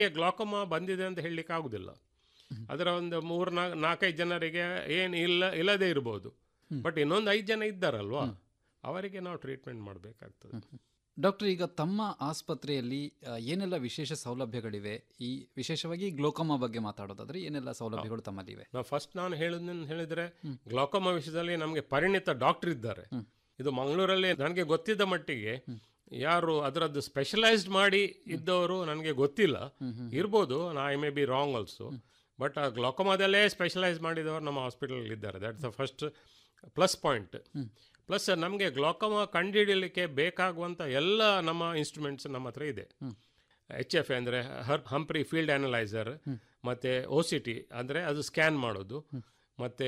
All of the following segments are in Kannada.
ಗ್ಲಾಕೋಮಾ ಬಂದಿದೆ ಅಂತ ಹೇಳಲಿಕ್ಕೆ ಆಗುದಿಲ್ಲ ಅದರ ಒಂದು ಮೂರು ನಾಲ್ಕು ನಾಲ್ಕೈದು ಜನರಿಗೆ ಏನು ಇಲ್ಲ ಇಲ್ಲದೇ ಇರ್ಬೋದು ಬಟ್ ಇನ್ನೊಂದು ಐದು ಜನ ಇದ್ದಾರಲ್ವಾ ಅವರಿಗೆ ನಾವು ಟ್ರೀಟ್ಮೆಂಟ್ ಮಾಡಬೇಕಾಗ್ತದೆ ಡಾಕ್ಟರ್ ಈಗ ತಮ್ಮ ಆಸ್ಪತ್ರೆಯಲ್ಲಿ ಆ, ಏನೆಲ್ಲ ವಿಶೇಷ ಸೌಲಭ್ಯಗಳಿವೆ ಈ ವಿಶೇಷವಾಗಿ ಗ್ಲೋಕೋಮಾ ಬಗ್ಗೆ ಮಾತಾಡೋದಾದ್ರೆ ಏನೆಲ್ಲ ಸೌಲಭ್ಯಗಳು ತಮ್ಮಲ್ಲಿವೆ ನಾವು ಫಸ್ಟ್ ನಾನು ಹೇಳೋದೇನು ಹೇಳಿದ್ರೆ ಗ್ಲಾಕೋಮಾ ವಿಷಯದಲ್ಲಿ ನಮಗೆ ಪರಿಣಿತ ಡಾಕ್ಟರ್ ಇದ್ದಾರೆ ಇದು ಮಂಗಳೂರಲ್ಲಿ ನನಗೆ ಗೊತ್ತಿದ್ದ ಮಟ್ಟಿಗೆ ಯಾರು ಅದರದ್ದು ಸ್ಪೆಷಲೈಸ್ಡ್ ಮಾಡಿ ಇದ್ದವರು ನನಗೆ ಗೊತ್ತಿಲ್ಲ ಇರ್ಬೋದು ನಾ I may be wrong also but ಆ ಗ್ಲಾಕೋಮಾದಲ್ಲೇ ಸ್ಪೆಷಲೈಸ್ ಮಾಡಿದವರು ನಮ್ಮ ಹಾಸ್ಪಿಟಲ್ ಇದ್ದಾರೆ that's the first plus point plus ನಮಗೆ ಗ್ಲಾಕೋಮಾ ಕಂಡುಹಿಡಿಯಲಿಕ್ಕೆ ಬೇಕಾಗುವಂಥ ಎಲ್ಲ ನಮ್ಮ ಇನ್ಸ್ಟ್ರೂಮೆಂಟ್ಸ್ ನಮ್ಮ ಹತ್ರ ಇದೆ ಎಚ್ ಎಫ್ ಅಂದರೆ ಹರ್ ಹಂಪ್ರಿ ಫೀಲ್ಡ್ ಅನಲೈಸರ್ ಮತ್ತು ಒ ಸಿ ಟಿ ಅಂದರೆ ಅದು ಸ್ಕ್ಯಾನ್ ಮಾಡೋದು ಮತ್ತು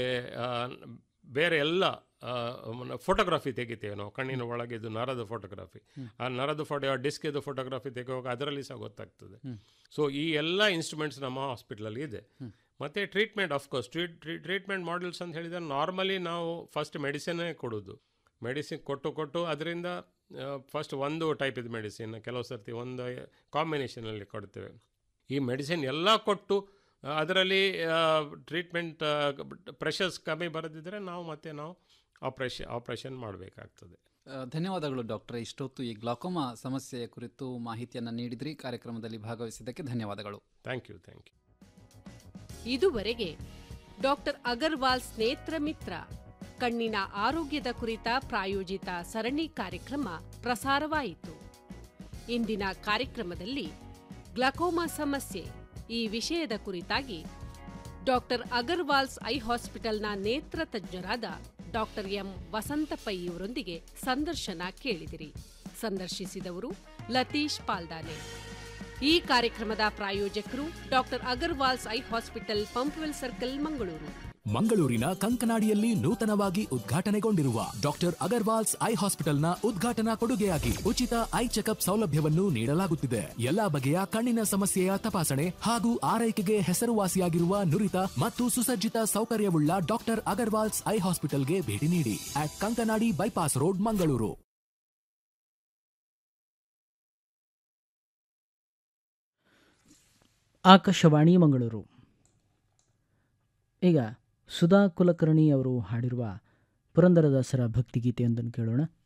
ಬೇರೆ ಎಲ್ಲ ಫೋಟೋಗ್ರಫಿ ತೆಗಿತೇವೆ ನಾವು ಕಣ್ಣಿನ ಒಳಗೆ ಇದು ನರದ ಫೋಟೋಗ್ರಫಿ ಆ ನರದ ಫೋಟೋ ಡಿಸ್ಕ್ ಇದು ಫೋಟೋಗ್ರಫಿ ತೆಗೆಯುವಾಗ ಅದರಲ್ಲಿ ಸಹ ಗೊತ್ತಾಗ್ತದೆ ಸೊ ಈ ಎಲ್ಲ ಇನ್ಸ್ಟ್ರೂಮೆಂಟ್ಸ್ ನಮ್ಮ ಹಾಸ್ಪಿಟ್ಲಲ್ಲಿ ಇದೆ ಮತ್ತು treatment of course treat treatment models ಅಂತ ಹೇಳಿದರೆ ನಾರ್ಮಲಿ ನಾವು ಫಸ್ಟ್ ಮೆಡಿಸಿನ್ನೇ ಕೊಡೋದು ಮೆಡಿಸಿನ್ ಕೊಟ್ಟು ಕೊಟ್ಟು ಅದರಿಂದ ಫಸ್ಟ್ ಒಂದು ಟೈಪ್ ಇದು ಮೆಡಿಸಿನ್ ಕೆಲವು ಸರ್ತಿ ಒಂದು ಕಾಂಬಿನೇಷನಲ್ಲಿ ಕೊಡ್ತೇವೆ ಈ ಮೆಡಿಸಿನ್ ಎಲ್ಲ ಕೊಟ್ಟು ಆ, ಅದರಲ್ಲಿ ಟ್ರೀಟ್ಮೆಂಟ್ ಪ್ರೆಷರ್ಸ್ ಕಮ್ಮಿ ಬರದಿದ್ದರೆ ನಾವು ಮತ್ತೆ ನಾವು ಆಪ್ರೇಷನ್ ಆಪ್ರೇಷನ್ ಮಾಡಬೇಕಾಗ್ತದೆ ಆ, ಧನ್ಯವಾದಗಳು ಡಾಕ್ಟರ್ ಇಷ್ಟೊತ್ತು ಈ ಗ್ಲಾಕೋಮಾ ಸಮಸ್ಯೆಯ ಕುರಿತು ಮಾಹಿತಿಯನ್ನು ನೀಡಿದ್ರಿ ಕಾರ್ಯಕ್ರಮದಲ್ಲಿ ಭಾಗವಹಿಸಿದ್ದಕ್ಕೆ ಧನ್ಯವಾದಗಳು ಥ್ಯಾಂಕ್ ಯು ಥ್ಯಾಂಕ್ ಯು ಇದುವರೆಗೆ ಡಾಕ್ಟರ್ ಅಗರ್ವಾಲ್ ನೇತ್ರ ಮಿತ್ರ ಕಣ್ಣಿನ ಆರೋಗ್ಯದ ಕುರಿತ ಪ್ರಾಯೋಜಿತ ಸರಣಿ ಕಾರ್ಯಕ್ರಮ ಪ್ರಸಾರವಾಯಿತು ಇಂದಿನ ಕಾರ್ಯಕ್ರಮದಲ್ಲಿ ಗ್ಲಕೋಮಾ ಸಮಸ್ಯೆ ಈ ವಿಷಯದ ಕುರಿತಾಗಿ ಡಾಕ್ಟರ್ ಅಗರ್ವಾಲ್ಸ್ ಐ ಹಾಸ್ಪಿಟಲ್ನ ನೇತ್ರ ತಜ್ಞರಾದ ಡಾಕ್ಟರ್ ಎಂ ವಸಂತ ಪೈ ಇವರೊಂದಿಗೆ ಸಂದರ್ಶನ ಕೇಳಿದಿರಿ ಸಂದರ್ಶಿಸಿದವರು ಲತೀಶ್ ಪಾಲ್ದಾನೆ ಈ ಕಾರ್ಯಕ್ರಮದ ಪ್ರಾಯೋಜಕರು doctor Agarwals eye hospital Pumpwell circle Mangaluru ಮಂಗಳೂರಿನ ಕಂಕನಾಡಿಯಲ್ಲಿ ನೂತನವಾಗಿ ಉದ್ಘಾಟನೆಗೊಂಡಿರುವ ಡಾಕ್ಟರ್ ಅಗರ್ವಾಲ್ಸ್ ಐ ಹಾಸ್ಪಿಟಲ್ನ ಉದ್ಘಾಟನಾ ಕೊಡುಗೆಯಾಗಿ ಉಚಿತ ಐ ಚೆಕಪ್ ಸೌಲಭ್ಯವನ್ನು ನೀಡಲಾಗುತ್ತಿದೆ ಎಲ್ಲಾ ಬಗೆಯ ಕಣ್ಣಿನ ಸಮಸ್ಯೆಯ ತಪಾಸಣೆ ಹಾಗೂ ಆರೈಕೆಗೆ ಹೆಸರುವಾಸಿಯಾಗಿರುವ ನುರಿತ ಮತ್ತು ಸುಸಜ್ಜಿತ ಸೌಕರ್ಯವುಳ್ಳ ಡಾಕ್ಟರ್ ಅಗರ್ವಾಲ್ಸ್ ಐ ಹಾಸ್ಪಿಟಲ್ಗೆ ಭೇಟಿ ನೀಡಿ at Kankanadi bypass road Mangaluru Akashvani Mangaluru ಈಗ ಸುಧಾ ಕುಲಕರ್ಣಿ ಅವರು ಹಾಡಿರುವ ಪುರಂದರದಾಸರ ಭಕ್ತಿಗೀತೆಯೊಂದನ್ನು ಕೇಳೋಣ